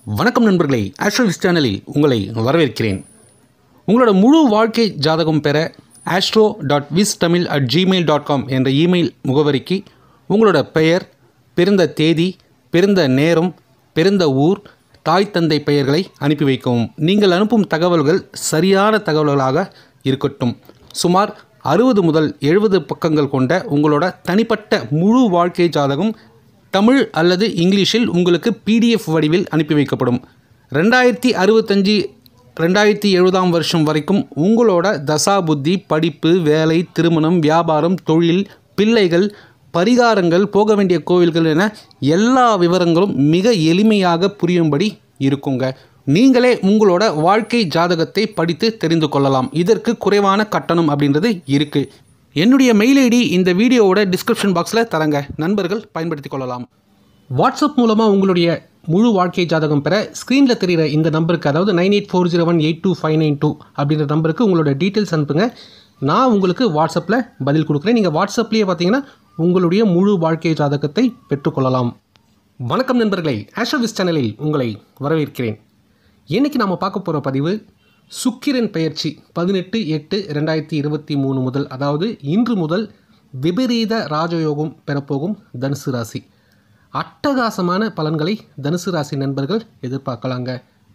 வணக்கம் நண்பர்களே ஆஸ்ட்ரோவிஸ் சேனலில் உங்களை வரவேற்கிறேன் உங்களோட முழு வாழ்க்கை ஜாதகம் பெற astro dot vis Tamil at Gmail dot com என்ற இமெயில் முகவரிக்கு உங்களோட பெயர் பிறந்த தேதி பிறந்த நேரம் பிறந்த ஊர் தாய் தந்தை பெயர்களை அனுப்பி வைக்கவும் நீங்கள் அனுப்பும் தகவல்கள் சரியான தகவல்களாக இருக்கட்டும் சுமார் அறுபது முதல் எழுபது பக்கங்கள் கொண்ட உங்களோட தனிப்பட்ட முழு வாழ்க்கை ஜாதகம் தமிழ் அல்லது இங்கிலீஷில் உங்களுக்கு பிடிஎஃப் வடிவில் அனுப்பி வைக்கப்படும் ரெண்டாயிரத்தி அறுபத்தஞ்சி ரெண்டாயிரத்தி எழுபதாம் வருஷம் வரைக்கும் உங்களோட தசா புத்தி படிப்பு வேலை திருமணம் வியாபாரம் தொழில் பிள்ளைகள் பரிகாரங்கள் போக வேண்டிய கோவில்கள் என எல்லா விவரங்களும் மிக எளிமையாக புரியும்படி இருக்குங்க நீங்களே உங்களோட வாழ்க்கை ஜாதகத்தை படித்து தெரிந்து கொள்ளலாம் இதற்கு குறைவான கட்டணம் அப்படின்றது இருக்குது என்னுடைய மெயில் ஐடி இந்த வீடியோவோட டிஸ்கிரிப்ஷன் பாக்ஸில் தரங்க நண்பர்கள் பயன்படுத்திக் கொள்ளலாம் வாட்ஸ்அப் மூலமாக உங்களுடைய முழு வாழ்க்கை ஜாதகம் பெற ஸ்க்ரீனில் தெரிகிற இந்த நம்பருக்கு அதாவது nine eight four zero one eight two five nine two அப்படின்ற நம்பருக்கு உங்களோட டீட்டெயில்ஸ் அனுப்புங்க நான் உங்களுக்கு வாட்ஸ்அப்பில் பதில் கொடுக்குறேன் நீங்கள் வாட்ஸ்அப்லேயே பார்த்தீங்கன்னா உங்களுடைய முழு வாழ்க்கை ஜாதகத்தை பெற்றுக்கொள்ளலாம் வணக்கம் நண்பர்களே ஆஷோவிஸ் சேனலில் உங்களை வரவேற்கிறேன் இன்னைக்கு நாம் பார்க்க போகிற பதிவு சுக்கிரன் பெயர்ச்சி பதினெட்டு எட்டு ரெண்டாயிரத்தி இருபத்தி மூணு முதல் அதாவது இன்று முதல் விபரீத ராஜயோகம் பெறப்போகும் தனுசு ராசி அட்டகாசமான பலன்களை தனுசு ராசி நண்பர்கள் எதிர்பார்க்கலாங்க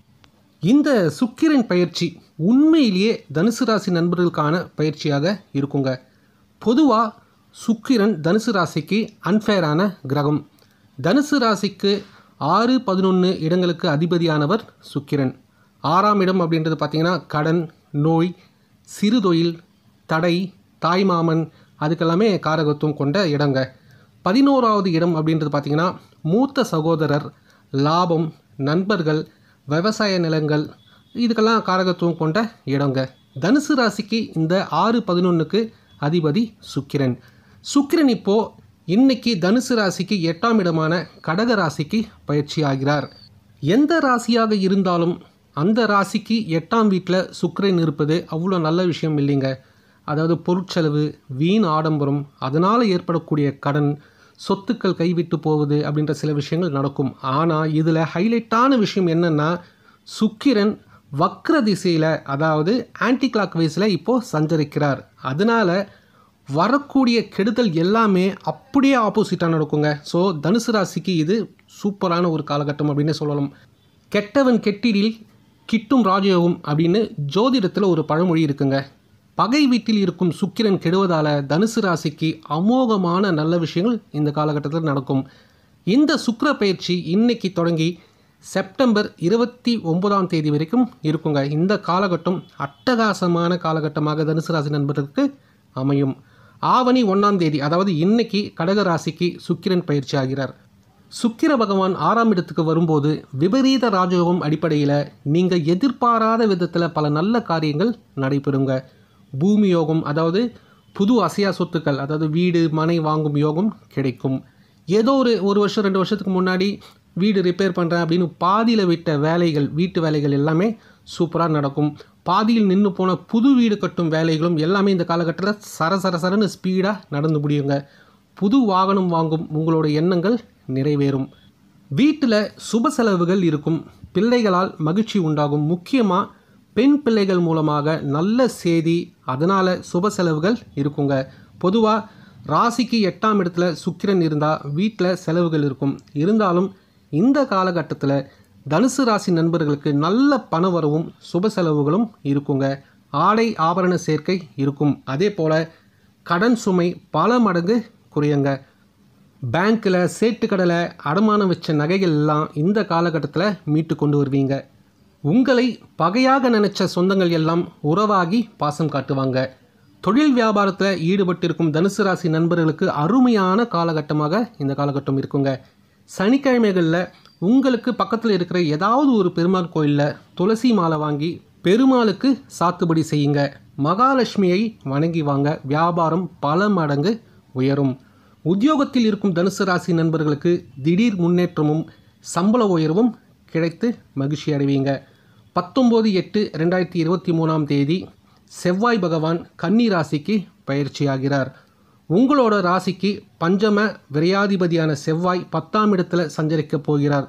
இந்த சுக்கிரன் பயிற்சி உண்மையிலேயே தனுசு ராசி நண்பர்களுக்கான பயிற்சியாக இருக்குங்க பொதுவாக சுக்கிரன் தனுசு ராசிக்கு அன்ஃபேரான கிரகம் தனுசு ராசிக்கு ஆறு பதினொன்று இடங்களுக்கு அதிபதியானவர் சுக்கிரன் ஆறாம் இடம் அப்படின்றது பார்த்திங்கன்னா கடன் நோய் சிறுதொழில் தடை தாய்மாமன் அதுக்கெல்லாமே காரகத்துவம் கொண்ட இடங்க பதினோராவது இடம் அப்படின்றது பார்த்திங்கன்னா மூத்த சகோதரர் லாபம் நண்பர்கள் விவசாய நிலங்கள் இதுக்கெல்லாம் காரகத்துவம் கொண்ட இடங்க தனுசு ராசிக்கு இந்த ஆறு பதினொன்றுக்கு அதிபதி சுக்கிரன் சுக்கிரன் இப்போது இன்னைக்கு தனுசு ராசிக்கு எட்டாம் இடமான கடக ராசிக்கு பயிற்சி ஆகிறார் எந்த ராசியாக இருந்தாலும் அந்த ராசிக்கு எட்டாம் வீட்டில் சுக்கிரன் இருப்பது அவ்வளோ நல்ல விஷயம் இல்லைங்க அதாவது பொருட்செலவு வீண் ஆடம்பரம் அதனால் ஏற்படக்கூடிய கடன் சொத்துக்கள் கைவிட்டு போவது அப்படின்ற சில விஷயங்கள் நடக்கும் ஆனால் இதில் ஹைலைட்டான விஷயம் என்னென்னா சுக்கிரன் வக்ர திசையில் அதாவது ஆன்டி கிளாக் வைஸில் இப்போது சஞ்சரிக்கிறார் அதனால் வரக்கூடிய கெடுதல் எல்லாமே அப்படியே ஆப்போசிட்டாக நடக்குங்க ஸோ தனுசு ராசிக்கு இது சூப்பரான ஒரு காலகட்டம் அப்படின்னு சொல்லலாம் கெட்டவன் கெட்டிடில் கிட்டும் ராஜயோகம் அப்படின்னு ஜோதிடத்தில் ஒரு பழமொழி இருக்குங்க பகை வீட்டில் இருக்கும் சுக்கிரன் கெடுவதால் தனுசு ராசிக்கு அமோகமான நல்ல விஷயங்கள் இந்த காலகட்டத்தில் நடக்கும் இந்த சுக்கிர பயிற்சி இன்னைக்கு தொடங்கி செப்டம்பர் இருபத்தி ஒன்பதாம் தேதி வரைக்கும் இருக்குங்க இந்த காலகட்டம் அட்டகாசமான காலகட்டமாக தனுசு ராசி நண்பர்களுக்கு அமையும் ஆவணி ஒன்றாம் தேதி அதாவது இன்னைக்கு கடக ராசிக்கு சுக்கிரன் பயிற்சி ஆகிறார் சுக்கிர பகவான் ஆறாம் இடத்துக்கு வரும்போது விபரீத ராஜயோகம் அடிப்படையில் நீங்கள் எதிர்பாராத விதத்தில் பல நல்ல காரியங்கள் நடைபெறுங்க பூமி யோகம் அதாவது புது அசையா சொத்துக்கள் அதாவது வீடு மனை வாங்கும் யோகம் கிடைக்கும் ஏதோ ஒரு ஒரு வருஷம் ரெண்டு வருஷத்துக்கு முன்னாடி வீடு ரிப்பேர் பண்ணுறேன் அப்படின்னு பாதியில் விட்ட வேலைகள் வீட்டு வேலைகள் எல்லாமே சூப்பராக நடக்கும் பாதியில் நின்று போன புது வீடு கட்டும் வேலைகளும் எல்லாமே இந்த காலகட்டத்தில் சர சர சரன்னு ஸ்பீடாக நடந்து முடியுங்க புது வாகனம் வாங்கும் உங்களோட எண்ணங்கள் நிறைவேறும் வீட்டில் சுப செலவுகள் இருக்கும் பிள்ளைகளால் மகிழ்ச்சி உண்டாகும் முக்கியமாக பெண் பிள்ளைகள் மூலமாக நல்ல செய்தி அதனால் சுப செலவுகள் இருக்குங்க பொதுவாக ராசிக்கு எட்டாம் இடத்துல சுக்கிரன் இருந்தால் வீட்டில் செலவுகள் இருக்கும் இருந்தாலும் இந்த காலகட்டத்தில் தனுசு ராசி நண்பர்களுக்கு நல்ல பண வரவும் சுப செலவுகளும் இருக்குங்க ஆடை ஆபரண சேர்க்கை இருக்கும் அதே போல் கடன் சுமை பல மடங்கு குறையுங்க பேங்க்கில் சேட்டுக்கடலை அடமானம் வச்ச நகைகள் எல்லாம் இந்த காலகட்டத்தில் மீட்டு கொண்டு வருவீங்க உங்களை பகையாக நினைச்ச சொந்தங்கள் எல்லாம் உறவாகி பாசம் காட்டுவாங்க தொழில் வியாபாரத்தில் ஈடுபட்டிருக்கும் தனுசு ராசி நண்பர்களுக்கு அருமையான காலகட்டமாக இந்த காலகட்டம் இருக்குங்க சனிக்கிழமைகளில் உங்களுக்கு பக்கத்தில் இருக்கிற ஏதாவது ஒரு பெருமாள் கோயிலில் துளசி மாலை வாங்கி பெருமாளுக்கு சாத்துபடி செய்யுங்க மகாலட்சுமியை வணங்கி வாங்க வியாபாரம் பல மடங்கு உயரும் உத்தியோகத்தில் இருக்கும் தனுசு ராசி நண்பர்களுக்கு திடீர் முன்னேற்றமும் சம்பள உயர்வும் கிடைத்து மகிழ்ச்சி அடைவீங்க பத்தொம்போது எட்டு ரெண்டாயிரத்தி இருபத்தி மூணாம் தேதி செவ்வாய் பகவான் கன்னி ராசிக்கு பயிற்சியாகிறார் உங்களோட ராசிக்கு பஞ்சம விரையாதிபதியான செவ்வாய் பத்தாம் இடத்துல சஞ்சரிக்க போகிறார்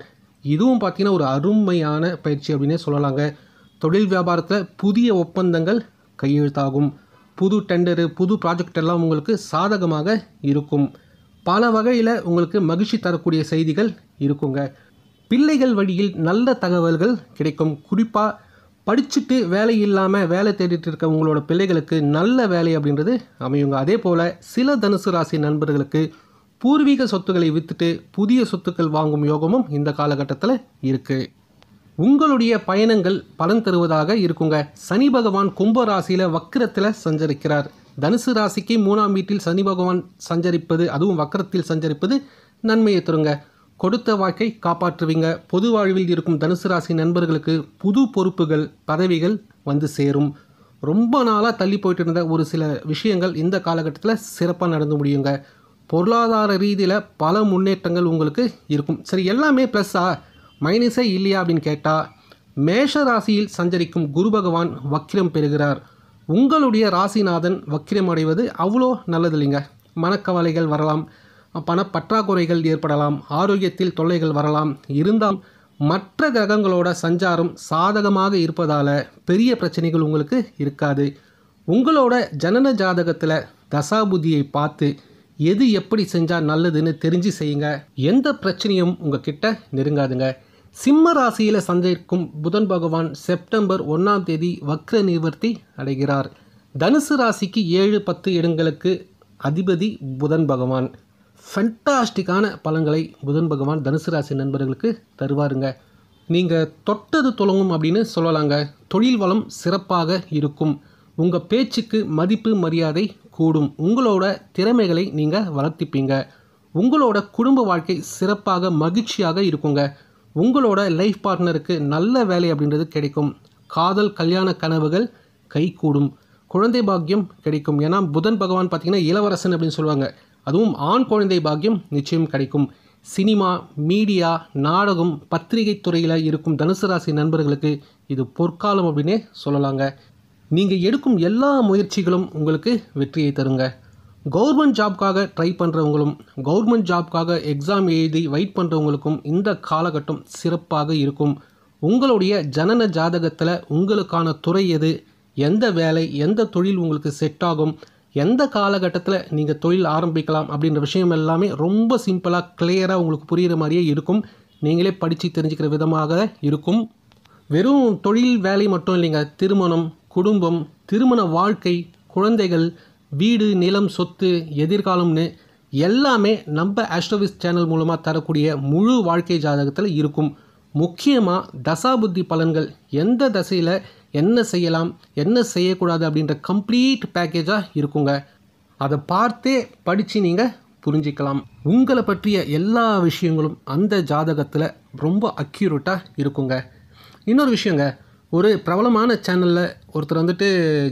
இதுவும் பார்த்தீங்கன்னா ஒரு அருமையான பயிற்சி அப்படின்னே சொல்லலாங்க தொழில் வியாபாரத்தில் புதிய ஒப்பந்தங்கள் கையெழுத்தாகும் புது டெண்டரு புது ப்ராஜெக்ட் எல்லாம் உங்களுக்கு சாதகமாக இருக்கும் பல வகையில் உங்களுக்கு மகிழ்ச்சி தரக்கூடிய செய்திகள் இருக்குங்க பிள்ளைகள் வழியில் நல்ல தகவல்கள் கிடைக்கும் குறிப்பாக படிச்சுட்டு வேலை இல்லாமல் வேலை தேடிட்டு இருக்க உங்களோட பிள்ளைகளுக்கு நல்ல வேலை அப்படின்றது அமையுங்க அதே போல் சில தனுசு ராசி நண்பர்களுக்கு பூர்வீக சொத்துக்களை விற்றுட்டு புதிய சொத்துக்கள் வாங்கும் யோகமும் இந்த காலகட்டத்தில் இருக்குது உங்களுடைய பயணங்கள் பலன் தருவதாக இருக்குங்க சனி பகவான் கும்ப ராசியில் வக்கிரத்தில் சஞ்சரிக்கிறார் தனுசு ராசிக்கு மூணாம் வீட்டில் சனி பகவான் சஞ்சரிப்பது அதுவும் வக்கரத்தில் சஞ்சரிப்பது நன்மையை தருங்க கொடுத்த வாக்கை காப்பாற்றுவீங்க பொது வாழ்வில் இருக்கும் தனுசு ராசி நண்பர்களுக்கு புது பொறுப்புகள் பதவிகள் வந்து சேரும் ரொம்ப நாளாக தள்ளி போயிட்டு இருந்த ஒரு சில விஷயங்கள் இந்த காலகட்டத்தில் சிறப்பாக நடந்து முடியுங்க பொருளாதார ரீதியில் பல முன்னேற்றங்கள் உங்களுக்கு இருக்கும் சரி எல்லாமே ப்ளஸ்ஸா மைனஸே இல்லையா அப்படின்னு கேட்டால் மேஷ ராசியில் சஞ்சரிக்கும் குரு பகவான் வக்கிரம் பெறுகிறார் உங்களுடைய ராசிநாதன் வக்கிரம் அடைவது அவ்வளோ நல்லது இல்லைங்க மனக்கவலைகள் வரலாம் பண பற்றாக்குறைகள் ஏற்படலாம் ஆரோக்கியத்தில் தொல்லைகள் வரலாம் இருந்தால் மற்ற கிரகங்களோட சஞ்சாரம் சாதகமாக இருப்பதால் பெரிய பிரச்சனைகள் உங்களுக்கு இருக்காது உங்களோட ஜனன ஜாதகத்தில் தசாபுதியை பார்த்து எது எப்படி செஞ்சால் நல்லதுன்னு தெரிஞ்சு செய்யுங்க எந்த பிரச்சனையும் உங்ககிட்ட நெருங்காதுங்க சிம்ம ராசியில் சந்திக்கும் புதன் பகவான் செப்டம்பர் ஒன்றாம் தேதி வக்ர நிவர்த்தி அடைகிறார் தனுசு ராசிக்கு ஏழு பத்து இடங்களுக்கு அதிபதி புதன் பகவான் ஃபென்டாஸ்டிக்கான பலன்களை புதன் பகவான் தனுசு ராசி நண்பர்களுக்கு தருவாருங்க நீங்கள் தொட்டது தொடங்கும் அப்படின்னு சொல்லலாங்க தொழில் வளம் சிறப்பாக இருக்கும் உங்கள் பேச்சுக்கு மதிப்பு மரியாதை கூடும் உங்களோட திறமைகளை நீங்கள் வளர்த்திப்பீங்க உங்களோட குடும்ப வாழ்க்கை சிறப்பாக மகிழ்ச்சியாக இருக்குங்க உங்களோட லைஃப் பார்ட்னருக்கு நல்ல வேலை அப்படின்றது கிடைக்கும் காதல் கல்யாண கனவுகள் கைகூடும் குழந்தை பாக்கியம் கிடைக்கும் ஏன்னா புதன் பகவான் பார்த்தீங்கன்னா இளவரசன் அப்படின்னு சொல்லுவாங்க அதுவும் ஆண் குழந்தை பாக்கியம் நிச்சயம் கிடைக்கும் சினிமா மீடியா நாடகம் பத்திரிகை துறையில் இருக்கும் தனுசு ராசி நண்பர்களுக்கு இது பொற்காலம் அப்படின்னே சொல்லலாங்க நீங்கள் எடுக்கும் எல்லா முயற்சிகளும் உங்களுக்கு வெற்றியை தருங்க கவர்மெண்ட் ஜாப்க்காக ட்ரை பண்ணுறவங்களும் கவர்மெண்ட் ஜாப்க்காக எக்ஸாம் எழுதி வெயிட் பண்ணுறவங்களுக்கும் இந்த காலகட்டம் சிறப்பாக இருக்கும் உங்களுடைய ஜனன ஜாதகத்தில் உங்களுக்கான துறை எது எந்த வேலை எந்த தொழில் உங்களுக்கு செட் ஆகும் எந்த காலகட்டத்தில் நீங்கள் தொழில் ஆரம்பிக்கலாம் அப்படின்ற விஷயம் எல்லாமே ரொம்ப சிம்பிளாக கிளியராக உங்களுக்கு புரிகிற மாதிரியே இருக்கும் நீங்களே படித்து தெரிஞ்சுக்கிற விதமாக இருக்கும் வெறும் தொழில் வேலை மட்டும் இல்லைங்க திருமணம் குடும்பம் திருமண வாழ்க்கை குழந்தைகள் வீடு நிலம் சொத்து எதிர்காலம்னு எல்லாமே நம்ம ஆஸ்ட்ரோவிஸ் சேனல் மூலமாக தரக்கூடிய முழு வாழ்க்கை ஜாதகத்தில் இருக்கும் முக்கியமாக தசாபுத்தி பலன்கள் எந்த தசையில் என்ன செய்யலாம் என்ன செய்யக்கூடாது அப்படின்ற கம்ப்ளீட் பேக்கேஜாக இருக்குங்க அதை பார்த்தே படித்து நீங்கள் புரிஞ்சிக்கலாம் உங்களை பற்றிய எல்லா விஷயங்களும் அந்த ஜாதகத்தில் ரொம்ப அக்யூரேட்டாக இருக்குங்க இன்னொரு விஷயங்க ஒரு பிரபலமான சேனலில் ஒருத்தர் வந்துட்டு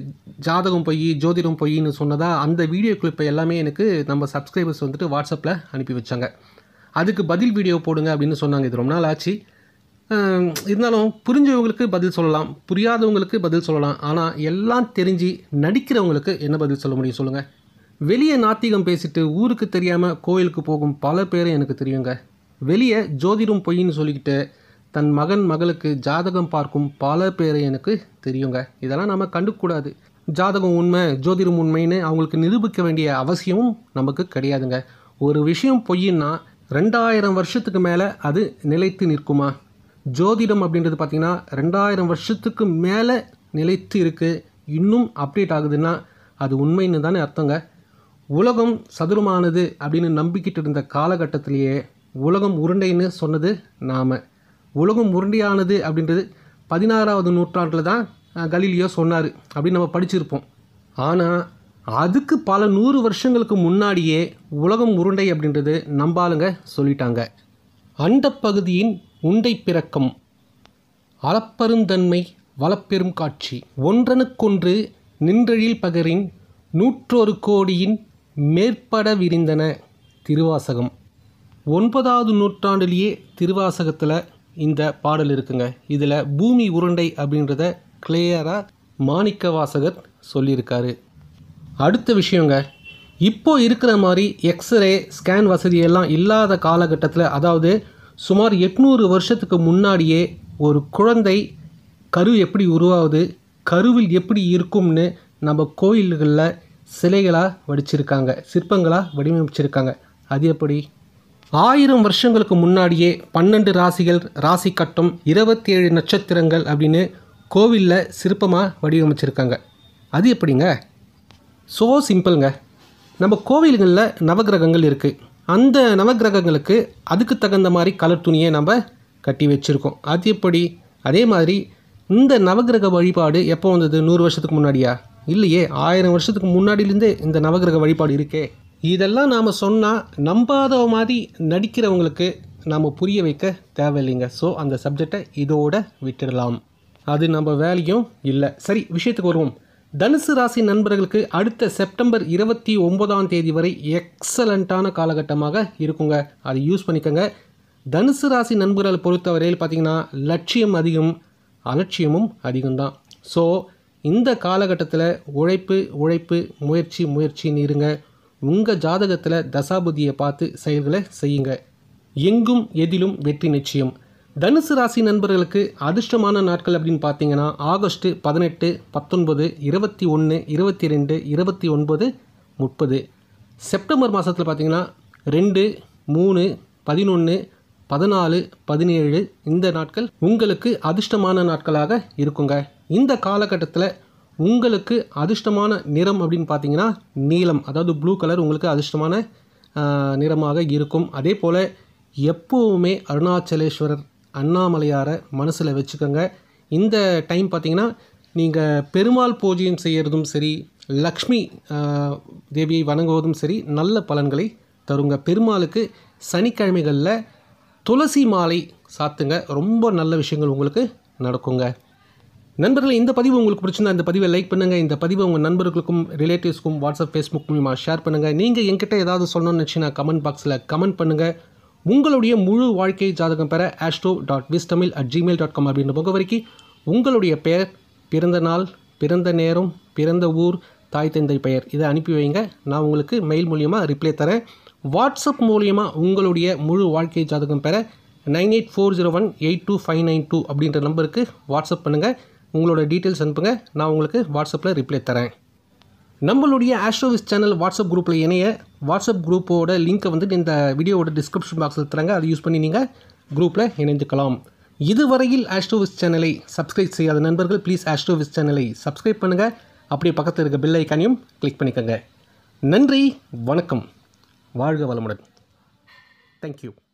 ஜாதகம் பொய் ஜோதிடம் பொய்ன்னு சொன்னதா அந்த வீடியோ கிளிப்பை எல்லாமே எனக்கு நம்ம சப்ஸ்கிரைபர்ஸ் வந்துட்டு வாட்ஸ்அப்பில் அனுப்பி வச்சாங்க அதுக்கு பதில் வீடியோ போடுங்க அப்படின்னு சொன்னாங்க இது ரொம்ப நாள் ஆச்சு அஹ் இருந்தாலும் புரிஞ்சவங்களுக்கு பதில் சொல்லலாம் புரியாதவங்களுக்கு பதில் சொல்லலாம் ஆனால் எல்லாம் தெரிஞ்சு நடிக்கிறவங்களுக்கு என்ன பதில் சொல்ல முடியும் சொல்லுங்கள் வெளியே நாத்திகம் பேசிட்டு ஊருக்கு தெரியாமல் கோயிலுக்கு போகும் பல பேரை எனக்கு தெரியுங்க வெளியே ஜோதிடம் பொய்ன்னு சொல்லிக்கிட்டு தன் மகன் மகளுக்கு ஜாதகம் பார்க்கும் பல பேரை எனக்கு தெரியுங்க இதெல்லாம் நம்ம கண்டுக்கூடாது ஜாதகம் உண்மை ஜோதிடம் உண்மைன்னு அவங்களுக்கு நிரூபிக்க வேண்டிய அவசியமும் நமக்கு கிடையாதுங்க ஒரு விஷயம் பொய்ன்னா ரெண்டாயிரம் வருஷத்துக்கு மேலே அது நிலைத்து நிற்குமா ஜோதிடம் அப்படின்றது பார்த்திங்கன்னா ரெண்டாயிரம் வருஷத்துக்கு மேலே நிலைத்து இருக்குது இன்னும் அப்டேட் ஆகுதுன்னா அது உண்மைன்னு தானே அர்த்தங்க உலகம் சதுரமானது அப்படின்னு நம்பிக்கிட்டு இருந்த காலகட்டத்திலேயே உலகம் உருண்டைன்னு சொன்னது நாம் உலகம் உருண்டையானது அப்படின்றது பதினாறாவது நூற்றாண்டில் தான் அஹ், கலீலியோ சொன்னார் அப்படின்னு நம்ம படிச்சிருப்போம் ஆனால் அதுக்கு பல நூறு வருஷங்களுக்கு முன்னாடியே உலகம் உருண்டை அப்படின்றது நம்பாளுங்க சொல்லிட்டாங்க அண்டப்பகுதியின் உண்டை பிறக்கம் அளப்பெருந்தன்மை வளப்பெரும் காட்சி ஒன்றனுக்கொன்று நின்றழில் பகரின் நூற்றொரு கோடியின் மேற்பட விரிந்தன திருவாசகம் ஒன்பதாவது நூற்றாண்டிலேயே திருவாசகத்தில் இந்த பாடல் இருக்குங்க இதில் பூமி உருண்டை அப்படின்றத கிளியராக மாணிக்க வாசகர் சொல்லியிருக்காரு அடுத்த விஷயங்க இப்போ இருக்கிற மாதிரி எக்ஸ்ரே ஸ்கேன் வசதி எல்லாம் இல்லாத காலகட்டத்தில் அதாவது சுமார் எட்நூறு வருஷத்துக்கு முன்னாடியே ஒரு குழந்தை கரு எப்படி உருவாகுது கருவில் எப்படி இருக்கும்னு நம்ம கோயில்களில் சிலைகளாக வடிச்சிருக்காங்க சிற்பங்களாக வடிவமைச்சிருக்காங்க அது எப்படி ஆயிரம் வருஷங்களுக்கு முன்னாடியே பன்னெண்டு ராசிகள் ராசி கட்டம் இருபத்தி ஏழு நட்சத்திரங்கள் அப்படின்னு கோவிலில் சிற்பமாக வடிவமைச்சிருக்காங்க அது எப்படிங்க ஸோ சிம்பிளுங்க நம்ம கோவில்களில் நவக்கிரகங்கள் இருக்குது அந்த நவக்கிரகங்களுக்கு அதுக்கு தகுந்த மாதிரி கலர் துணியை நம்ம கட்டி வச்சுருக்கோம் அது எப்படி அதே மாதிரி இந்த நவக்கிரக வழிபாடு எப்போ வந்தது நூறு வருஷத்துக்கு முன்னாடியா இல்லையே ஆயிரம் வருஷத்துக்கு முன்னாடியிலேருந்தே இந்த நவக்கிரக வழிபாடு இருக்கே இதெல்லாம் நாம் சொன்னால் நம்பாத மாதிரி நடிக்கிறவங்களுக்கு நாம் புரிய வைக்க தேவையில்லைங்க ஸோ அந்த சப்ஜெக்டை இதோட விட்டுடலாம் அது நம்ம வேலையும் இல்லை சரி விஷயத்துக்கு வருவோம் தனுசு ராசி நண்பர்களுக்கு அடுத்த செப்டம்பர் இருபத்தி ஒன்பதாம் தேதி வரை எக்ஸலண்ட்டான காலகட்டமாக இருக்குங்க அதை யூஸ் பண்ணிக்கோங்க தனுசு ராசி நண்பர்களை பொறுத்தவரையில் பார்த்திங்கன்னா லட்சியம் அதிகம் அலட்சியமும் அதிகம்தான் ஸோ இந்த காலகட்டத்தில் உழைப்பு உழைப்பு முயற்சி முயற்சின்னு இருங்க உங்கள் ஜாதகத்தில் தசாபுதியை பார்த்து செயல்களை செய்யுங்க எங்கும் எதிலும் வெற்றி நிச்சயம் தனுசு ராசி நண்பர்களுக்கு அதிர்ஷ்டமான நாட்கள் அப்படின்னு பார்த்தீங்கன்னா ஆகஸ்ட் பதினெட்டு பத்தொன்பது இருபத்தி ஒன்று இருபத்தி ரெண்டு இருபத்தி ஒன்பது முப்பது செப்டம்பர் மாதத்தில் பார்த்தீங்கன்னா ரெண்டு மூணு பதினொன்று பதினாலு பதினேழு இந்த நாட்கள் உங்களுக்கு அதிர்ஷ்டமான நாட்களாக இருக்குங்க இந்த காலகட்டத்தில் உங்களுக்கு அதிர்ஷ்டமான நிறம் அப்படின்னு பார்த்தீங்கன்னா நீலம் அதாவது ப்ளூ கலர் உங்களுக்கு அதிர்ஷ்டமான ஆஹ், நிறமாக இருக்கும் அதே போல் எப்போவுமே அருணாச்சலேஸ்வரர் அண்ணாமலையாரை மனசில் வச்சுக்கோங்க இந்த டைம் பார்த்தீங்கன்னா நீங்கள் பெருமாள் பூஜையும் செய்கிறதும் சரி லக்ஷ்மி ஆஹ், தேவியை வணங்குவதும் சரி நல்ல பலன்களை தருங்க பெருமாளுக்கு சனிக்கிழமைகளில் துளசி மாலை சாத்துங்க ரொம்ப நல்ல விஷயங்கள் உங்களுக்கு நடக்குங்க நண்பர்களே இந்த பதிவு உங்களுக்கு பிடிச்சிருந்தா இந்த பதிவை லைக் பண்ணுங்கள் இந்த பதிவை உங்கள் நண்பர்களுக்கும் ரிலேட்டிவ்ஸ்க்கும் வாட்ஸ்அப் ஃபேஸ்புக் மூலிமா ஷேர் பண்ணுங்கள் நீங்கள் என்கிட்ட ஏதாவது சொல்லணும்னு நினச்சினா கமெண்ட் பாக்ஸில் கமெண்ட் பண்ணுங்கள் உங்களுடைய முழு வாழ்க்கை ஜாதகம் பெற astro dot vis Tamil at Gmail dot com அப்படின்ற முகவரிக்கு உங்களுடைய பெயர் பிறந்த நாள் பிறந்த நேரம் பிறந்த ஊர் தாய் தந்தை பெயர் இதை அனுப்பி வைங்க நான் உங்களுக்கு மெயில் மூலியமாக ரிப்ளை தரேன் வாட்ஸ்அப் மூலியமாக உங்களுடைய முழு வாழ்க்கை ஜாதகம் பெற nine eight four zero one eight two five nine two அப்படின்ற நம்பருக்கு வாட்ஸ்அப் பண்ணுங்கள் உங்களோட டீட்டெயில்ஸ் அனுப்புங்க நான் உங்களுக்கு வாட்ஸ்அப்பில் ரிப்ளை தரேன் நம்மளுடைய ஆஸ்ட்ரோவிஸ் சேனல் வாட்ஸ்அப் குரூப்பில் இணைய வாட்ஸ்அப் குரூப்போட லிங்க்கை வந்து இந்த வீடியோவோட டிஸ்கிரிப்ஷன் பாக்ஸில் தராங்க அதை யூஸ் பண்ணி நீங்கள் குரூப்பில் இணைந்துக்கலாம் இதுவரையில் ஆஸ்ட்ரோவிஸ் சேனலை சப்ஸ்கிரைப் செய்யாத நண்பர்கள் ப்ளீஸ் ஆஸ்ட்ரோவிஸ் சேனலை சப்ஸ்கிரைப் பண்ணுங்கள் அப்படியே பக்கத்தில் இருக்க பெல் ஐக்கானையும் கிளிக் பண்ணிக்கோங்க நன்றி வணக்கம் வாழ்க வளமுடன் தேங்க்யூ